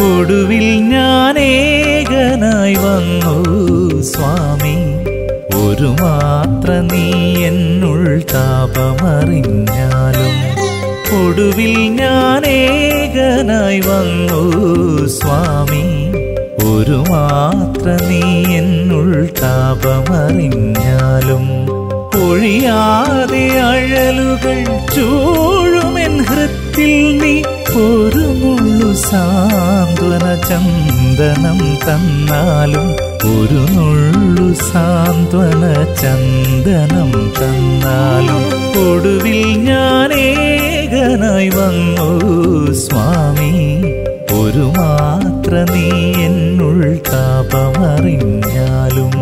ഒടുവിൽ ഞാൻ ഏകനായി വന്നു സ്വാമി ഒരു മാത്ര നീ എന്നുൾ താപമറിഞ്ഞാലും ഒടുവിൽ ഞാൻ ഏകനായി വന്നു സ്വാമി ഒരു മാത്ര നീ എന്നുൾ താപമറിഞ്ഞാലും ഒഴിയാതെ അഴലുകൾ ചൂഴുമെൻ ഹൃത്തിൽ നീ ഒരു മുള്ളു സാന്ത്വന ചന്ദനം തന്നാലും ഒരു നുള്ളു സാന്ത്വന ചന്ദനം തന്നാലും ഒടുവിൽ ഞാൻ ഏകനായി വന്നു സ്വാമി ഒരു മാത്ര നീ എന്നുൾ താപമറിഞ്ഞാലും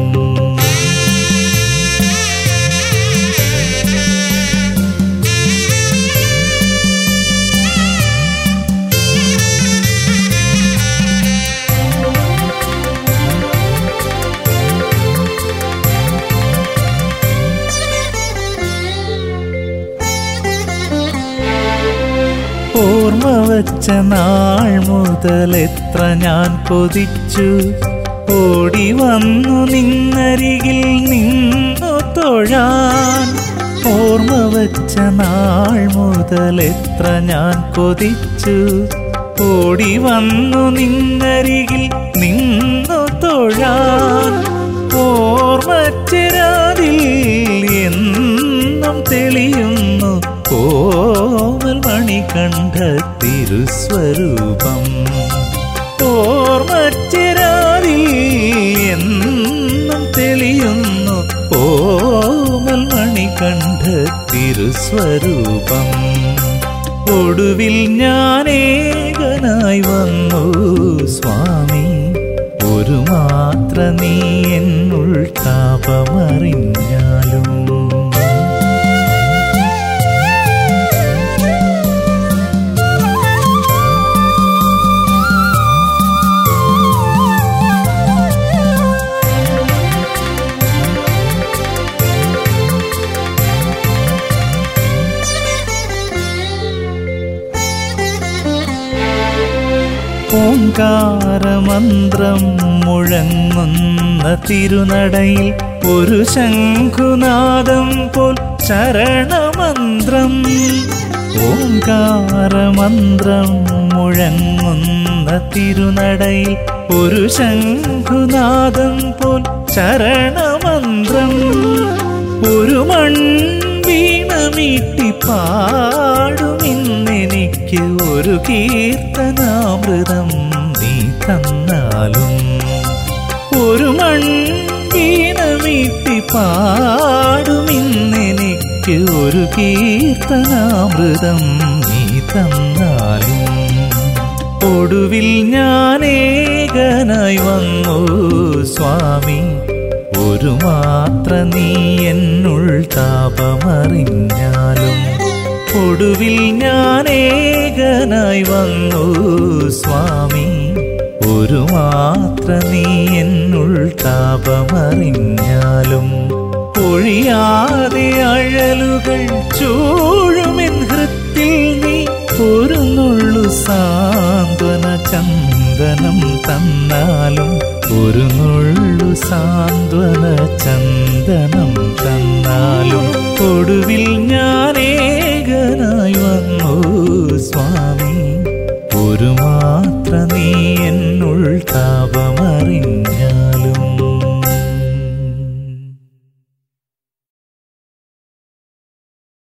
ഓർമ്മ വച്ച നാൾ മുതൽ എത്ര ഞാൻ കൊതിച്ചു ഓടി വന്നു നിന്നരികിൽ നിന്നു തൊഴാൻ ഓർമ്മ വച്ച നാൾ മുതൽ എത്ര ഞാൻ കൊതിച്ചു ഓടി വന്നു നിന്നരികിൽ നിന്നു തൊഴാൻ ഓർമ്മച്ചരാതിൽ എന്നും തെളിയുന്നു കോമൽ മണി കണ്ട തിരുസ്വരൂപം ഓർമ്മച്ചിരാതിൽ എന്നും തെളിയുന്നു ഓമൽ മണി കണ്ട തിരുസ്വരൂപം ഒടുവിൽ ഞാൻ ഏകനായി വന്നു സ്വാമി ഒരു മാത്ര നീ എന്നുൾ താപമറിഞ്ഞാലും ഓങ്കാരമന്ത്രം മുഴങ്ങുന്ന തിരുനടയിൽ ഒരു ശംഖുനാദം പോൽ ശരണമന്ത്രം ഓങ്കാരമന്ത്രം മുഴങ്ങുന്ന തിരുനടയിൽ ഒരു ശംഖുനാദം പോൽ ശരണമന്ത്രം ഒരു മൺ വീണമീട്ടി പാടുമിന്നെനിക്ക് ഒരു കീർത്തനാമൃതം നീ തന്നാലും ഒരു മൺ വീണമീട്ടി പാടുമിന്നെനിക്ക് ഒരു കീർത്തനാമൃതം നീ തന്നാലും ഒടുവിൽ ഞാൻ ഏകനായി വന്നു സ്വാമി ഒരു മാത്ര നീ എന്നുൾ താപമറിഞ്ഞാലും ഒടുവിൽ ഞാൻ ഏകനായി വന്നു സ്വാമി ഒരു മാത്ര നീ എന്നുൾ താപമറിഞ്ഞാലും ഒഴിയാതെ അഴലുകൾ ചൂഴുമെൻ ഹൃത്തിൽ നീ ഒരു നുള്ളു സാന്ത്വന ചന്ദനം തന്നാലും ഒരു നുള്ളു സാന്ത്വന ചന്ദനം തന്നാലും ഒടുവിൽ ഞാൻ